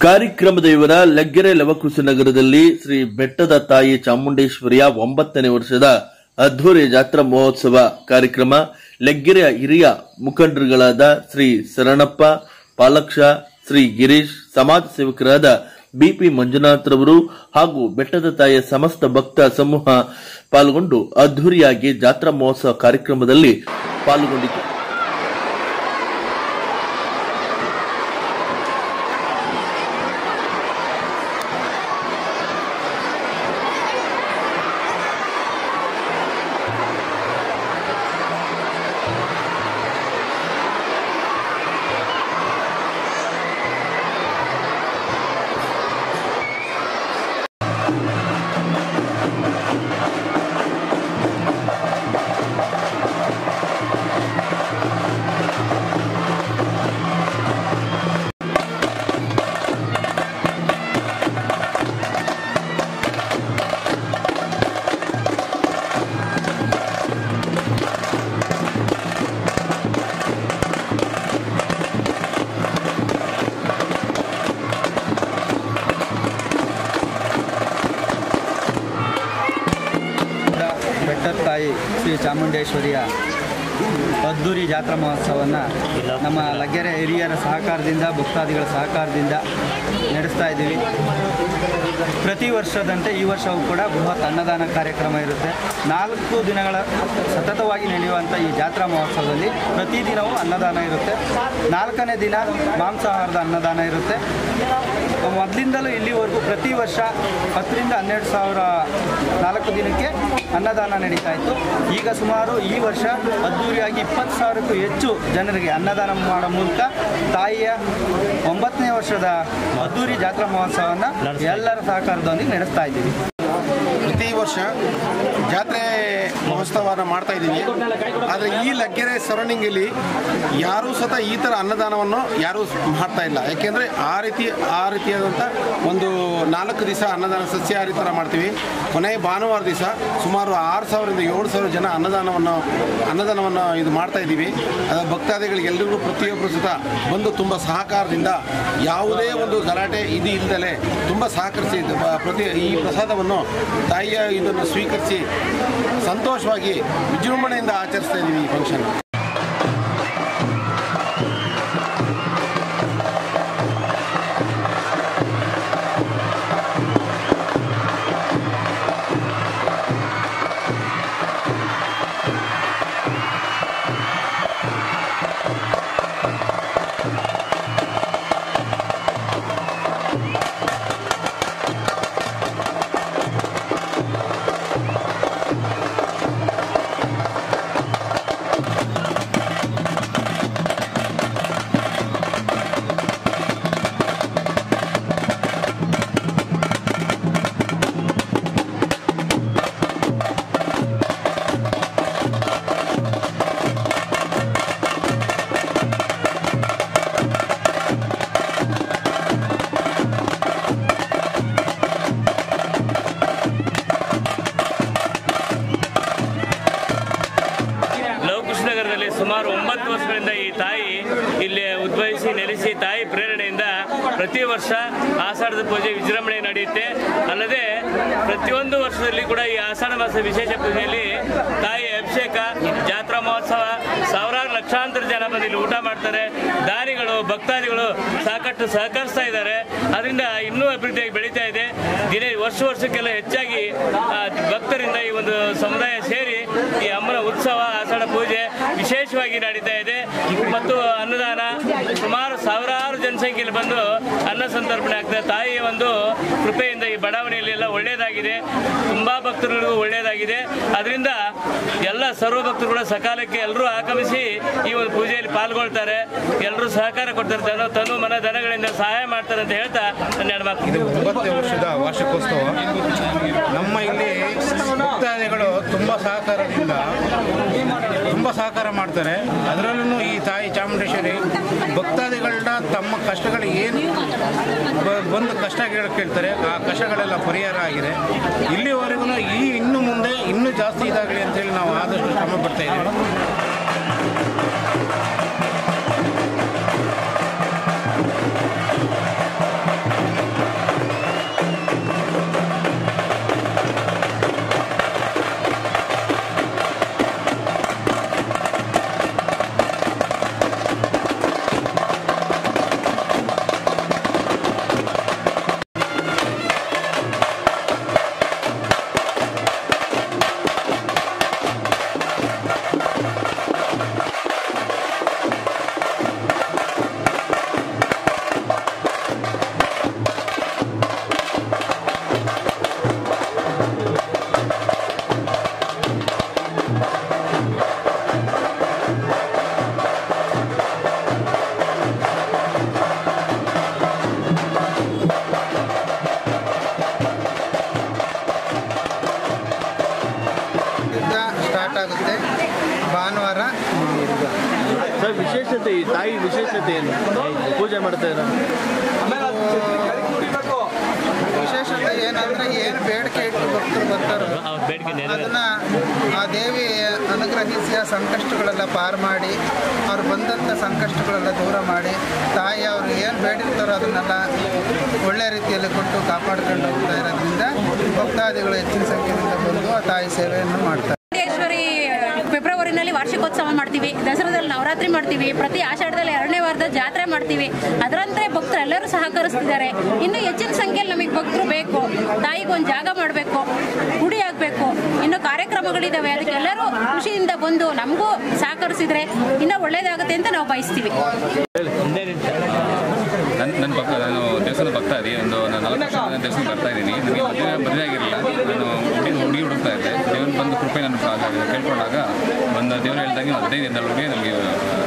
ಕಾರ್ಯಕ್ರಮದ ವಿವರ ಲಗ್ಗೆರೆ ಲವಕುಶನಗರದಲ್ಲಿ ಶ್ರೀ ಬೆಟ್ಟದ ತಾಯಿ ಚಾಮುಂಡೇಶ್ವರಿಯ ಒಂಬತ್ತನೇ ವರ್ಷದ ಅದ್ಧೂರಿ ಜಾತ್ರಾ ಮಹೋತ್ಸವ ಕಾರ್ಯಕ್ರಮ ಲಗ್ಗೆರೆಯ ಹಿರಿಯ ಮುಖಂಡರುಗಳಾದ ಶ್ರೀ ಶರಣಪ್ಪ ಪಾಲಕ್ಷ ಶ್ರೀ ಗಿರೀಶ್ ಸಮಾಜ ಸೇವಕರಾದ ಬಿಪಿ ಮಂಜುನಾಥ್ ರವರು ಹಾಗೂ ಬೆಟ್ಟದ ತಾಯಿಯ ಸಮಸ್ತ ಭಕ್ತ ಸಮೂಹ ಪಾಲ್ಗೊಂಡು ಅದ್ಧೂರಿಯಾಗಿ ಜಾತ್ರಾ ಮಹೋತ್ಸವ ಕಾರ್ಯಕ್ರಮದಲ್ಲಿ ಪಾಲ್ಗೊಂಡಿತು ಬೆಟ್ಟದ ತಾಯಿ ಶ್ರೀ ಚಾಮುಂಡೇಶ್ವರಿಯ ಅದ್ದೂರಿ ಜಾತ್ರಾ ಮಹೋತ್ಸವವನ್ನು ನಮ್ಮ ಲಗ್ಗೆರೆ ಹಿರಿಯರ ಸಹಕಾರದಿಂದ ಭಕ್ತಾದಿಗಳ ಸಹಕಾರದಿಂದ ನಡೆಸ್ತಾ ಇದ್ದೀವಿ ಪ್ರತಿ ವರ್ಷದಂತೆ ಈ ವರ್ಷವೂ ಕೂಡ ಬೃಹತ್ ಅನ್ನದಾನ ಕಾರ್ಯಕ್ರಮ ಇರುತ್ತೆ ನಾಲ್ಕು ದಿನಗಳ ಸತತವಾಗಿ ನಡೆಯುವಂಥ ಈ ಜಾತ್ರಾ ಮಹೋತ್ಸವದಲ್ಲಿ ಪ್ರತಿದಿನವೂ ಅನ್ನದಾನ ಇರುತ್ತೆ ನಾಲ್ಕನೇ ದಿನ ಮಾಂಸಾಹಾರದ ಅನ್ನದಾನ ಇರುತ್ತೆ ಮೊದಲಿಂದಲೂ ಇಲ್ಲಿವರೆಗೂ ಪ್ರತಿ ವರ್ಷ ಹತ್ತರಿಂದ ಹನ್ನೆರಡು ಸಾವಿರ ನಾಲ್ಕು ದಿನಕ್ಕೆ ಅನ್ನದಾನ ನಡೀತಾ ಇತ್ತು ಈಗ ಸುಮಾರು ಈ ವರ್ಷ ಅದ್ದೂರಿಯಾಗಿ ಇಪ್ಪತ್ತು ಸಾವಿರಕ್ಕೂ ಹೆಚ್ಚು ಜನರಿಗೆ ಅನ್ನದಾನ ಮಾಡೋ ಮೂಲಕ ತಾಯಿಯ ಒಂಬತ್ತನೇ ವರ್ಷದ ಅದ್ದೂರಿ ಜಾತ್ರಾ ಮಹೋತ್ಸವವನ್ನು ಎಲ್ಲರ ಸಹಕಾರದೊಂದಿಗೆ ನಡೆಸ್ತಾ ಇದ್ದೀವಿ ಪ್ರತಿ ವರ್ಷ ಜಾತ್ರೆ ಮಹೋತ್ಸವನ ಮಾಡ್ತಾ ಇದ್ದೀವಿ ಆದರೆ ಈ ಲಗ್ಗೆರೆ ಸರೌಂಡಿಂಗಲ್ಲಿ ಯಾರೂ ಸತ ಈ ಥರ ಅನ್ನದಾನವನ್ನು ಯಾರೂ ಮಾಡ್ತಾ ಇಲ್ಲ ಯಾಕೆಂದರೆ ಆ ರೀತಿ ಆ ರೀತಿಯಾದಂಥ ಒಂದು ನಾಲ್ಕು ದಿವಸ ಅನ್ನದಾನ ಸಸ್ಯಾಹಾರಿ ಥರ ಮಾಡ್ತೀವಿ ಕೊನೆಯ ಭಾನುವಾರ ದಿವಸ ಸುಮಾರು ಆರು ಸಾವಿರದಿಂದ ಏಳು ಸಾವಿರ ಜನ ಅನ್ನದಾನವನ್ನು ಅನ್ನದಾನವನ್ನು ಇದು ಮಾಡ್ತಾ ಇದ್ದೀವಿ ಅದು ಭಕ್ತಾದಿಗಳಿಗೆ ಎಲ್ಲರಿಗೂ ಪ್ರತಿಯೊಬ್ಬರು ಸತ ಬಂದು ತುಂಬ ಸಹಕಾರದಿಂದ ಯಾವುದೇ ಒಂದು ಗಲಾಟೆ ಇದು ಇಲ್ಲದಲೇ ತುಂಬ ಸಹಕರಿಸಿ ಬ- ಪ್ರತಿ ಈ ಪ್ರಸಾದವನ್ನು ತಾಯಿಯ ಇದನ್ನು ಸ್ವೀಕರಿಸಿ ಸಂತೋಷವಾಗಿ ವಿಜೃಂಭಣೆಯಿಂದ ಆಚರಿಸ್ತಾ ಇದ್ದೀವಿ ಈ ಫಂಕ್ಷನ್ ಲವಕೃಷ್ಣನಗರದಲ್ಲಿ ಸುಮಾರು ಒಂಬತ್ತು ವರ್ಷಗಳಿಂದ ಈ ತಾಯಿ ಇಲ್ಲಿ ಉದ್ಭವಿಸಿ ನೆಲೆಸಿ ತಾಯಿ ಪ್ರೇರಣೆಯಿಂದ ಪ್ರತಿ ವರ್ಷ ಆಷಾಢದ ಪೂಜೆ ವಿಜೃಂಭಣೆ ನಡೆಯುತ್ತೆ ಅಲ್ಲದೆ ಪ್ರತಿಯೊಂದು ವರ್ಷದಲ್ಲಿ ಕೂಡ ಈ ಆಷಾಢ ಮಾಸ ವಿಶೇಷ ಪೂಜೆಯಲ್ಲಿ ತಾಯಿ ಅಭಿಷೇಕ ಜಾತ್ರಾ ಮಹೋತ್ಸವ ಸಾವಿರಾರು ಲಕ್ಷಾಂತರ ಜನ ಬಂದು ಇಲ್ಲಿ ಊಟ ಮಾಡ್ತಾರೆ ದಾನಿಗಳು ಭಕ್ತಾದಿಗಳು ಸಾಕಷ್ಟು ಸಹಕರಿಸ್ತಾ ಇದ್ದಾರೆ ಅದರಿಂದ ಇನ್ನೂ ಅಭಿವೃದ್ಧಿಯಾಗಿ ಬೆಳೀತಾ ಇದೆ ದಿನ ವರ್ಷ ವರ್ಷಕ್ಕೆಲ್ಲ ಹೆಚ್ಚಾಗಿ ಆ, ಭಕ್ತರಿಂದ ಈ ಒಂದು ಸಮುದಾಯ ಸೇರಿ ಈ ಅಮ್ಮನ ಉತ್ಸವ ಆಷಾಢ ಪೂಜೆ ವಿಶೇಷವಾಗಿ ನಡೀತಾ ಇದೆ ಮತ್ತು ಅನ್ನದಾನ ಸುಮಾರು ಸಾವಿರಾರು ಜನಸಂಖ್ಯೆಯಲ್ಲಿ ಬಂದು ಅನ್ನ ಸಂತರ್ಪಣೆ ಆಗ್ತದೆ ತಾಯಿಯ ಒಂದು ಕೃಪೆಯಿಂದ ಈ ಬಡಾವಣೆಯಲ್ಲಿ ಎಲ್ಲ ಒಳ್ಳೆಯದಾಗಿದೆ ತುಂಬಾ ಭಕ್ತರಿಗೂ ಒಳ್ಳೆಯದಾಗಿದೆ ಅದರಿಂದ ಎಲ್ಲ ಸರ್ವ ಭಕ್ತರು ಕೂಡ ಸಕಾಲಕ್ಕೆ ಎಲ್ಲರೂ ಆಗಮಿಸಿ ಈ ಒಂದು ಪೂಜೆಯಲ್ಲಿ ಪಾಲ್ಗೊಳ್ತಾರೆ ಎಲ್ಲರೂ ಸಹಕಾರ ಕೊಡ್ತಾರೆ ತನು ತನು ಮನ ಧನಗಳಿಂದ ಸಹಾಯ ಮಾಡ್ತಾರೆ ಅಂತ ಹೇಳ್ತಾ ನನ್ನ ಎರಡು ಮಾತು ಇದು ಒಂಬತ್ತನೇ ವರ್ಷದ ವಾರ್ಷಿಕೋತ್ಸವ ನಮ್ಮ ಇಲ್ಲಿ ಭಕ್ತಾದಿಗಳು ತುಂಬ ಸಹಕಾರದಿಂದ ತುಂಬ ಸಹಕಾರ ಮಾಡ್ತಾರೆ ಅದರಲ್ಲೂ ಈ ತಾಯಿ ಚಾಮುಂಡೇಶ್ವರಿ ಭಕ್ತಾದಿಗಳನ್ನ ತಮ್ಮ ಕಷ್ಟಗಳು ಏನು ಬ- ಬಂದು ಕಷ್ಟ ಕೇಳ್- ಕೇಳ್ತಾರೆ ಆ ಕಷ್ಟಗಳೆಲ್ಲ ಪರಿಹಾರ ಆಗಿದೆ ಇಲ್ಲಿವರೆಗೂ ಈ ಇನ್ನು ಮುಂದೆ ಇನ್ನೂ ಜಾಸ್ತಿ ಇದಾಗಲಿ ಅಂತೇಳಿ ನಾವು ಆದಷ್ಟು ಶ್ರಮ ಪಡ್ತಾ ಇದ್ದೀವಿ ತಾಯಿ ವಿಶೇಷತೆ ಏನು ಪೂಜೆ ಮಾಡ್ತಾ ಇರೋ ವಿಶೇಷತೆ ಏನಂದ್ರೆ ಏನು ಬೇಡಿಕೆ ಇಟ್ಟು ಭಕ್ತರು ಬರ್ತಾರೋ ಅವ್ರ ಬೇಡಿಕೆ ನೆರವೇರಿಸಿ ಅದನ್ನ ಆ ದೇವಿ ಅನುಗ್ರಹಿಸಿ ಆ ಸಂಕಷ್ಟಗಳೆಲ್ಲ ಪಾರು ಮಾಡಿ ಅವ್ರು ಬಂದಂಥ ಸಂಕಷ್ಟಗಳೆಲ್ಲ ದೂರ ಮಾಡಿ ತಾಯಿ ಅವರು ಏನು ಬೇಡಿರ್ತಾರೋ ಅದನ್ನೆಲ್ಲ ಒಳ್ಳೆ ರೀತಿಯಲ್ಲಿ ಕೊಟ್ಟು ಕಾಪಾಡ್ಕೊಂಡು ಹೋಗ್ತಾ ಇರೋದ್ರಿಂದ ಭಕ್ತಾದಿಗಳು ಹೆಚ್ಚಿನ ಸಂಖ್ಯೆಯಿಂದ ಬಂದು ಆ ತಾಯಿ ಸೇವೆಯನ್ನು ಮಾಡ್ತಾರೆ ಚಾಮುಂಡೇಶ್ವರಿ ಫೆಬ್ರವರಿನಲ್ಲಿ ವಾರ್ಷಿಕೋತ್ಸವ ಮಾಡ್ತೀವಿ ದಸರಾದಲ್ಲಿ ನವರಾತ್ರಿ ಮಾಡ್ತೀವಿ ಪ್ರತಿ ಆಷಾಢದಲ್ಲಿ ಎರಡನೇ ವಾರದ ಜಾತ್ರೆ ಮಾಡ್ತೀವಿ ಅದರಂತೆ ಭಕ್ತರು ಎಲ್ಲರೂ ಸಹಕರಿಸ್ತಿದ್ದಾರೆ ಇನ್ನು ಹೆಚ್ಚಿನ ಸಂಖ್ಯೆಯಲ್ಲಿ ನಮಗೆ ಭಕ್ತರು ಬೇಕು ತಾಯಿಗೆ ಒಂದು ಜಾಗ ಮಾಡಬೇಕು ಗುಡಿ ಆಗಬೇಕು ಇನ್ನು ಕಾರ್ಯಕ್ರಮಗಳಿದ್ದಾವೆ ಅದಕ್ಕೆ ಎಲ್ಲರೂ ಖುಷಿಯಿಂದ ಬಂದು ನಮಗೂ ಸಹಕರಿಸಿದ್ರೆ ಇನ್ನೂ ಒಳ್ಳೇದಾಗುತ್ತೆ ಅಂತ ನಾವು ಬಯಸ್ತೀವಿ ಒಂದೇ ನಿಮಿಷ ನನ್ನ ನನ್ನ ಭಕ್ತ ನಾನು ದೇವಸ್ಥಾನದ ಭಕ್ತ ಇದೆ ಒಂದು ನಾನು ನಾಲ್ಕು ವರ್ಷ ನಾನು ದೇವಸ್ಥಾನ ಬರ್ತಾ ಇದ್ದೀನಿ ನನಗೆ ಮದುವೆ ಮದುವೆ ಆಗಿರಲಿಲ್ಲ ನಾನು ಹುಡುಗಿ ಹುಡುಗಿ ಹುಡುಕ್ತಾ ಇದ್ದೆ ದೇವ್ರ ಬಂದು ಕೃಪೆ ನಾನು ಕೇಳ್ಕೊಂಡಾಗ ಒಂದು ದೇವ್ರು ಹೇಳ್ದಂಗೆ ಹದಿನೈದು ದಿನದೊಳಗೆ ನನಗೆ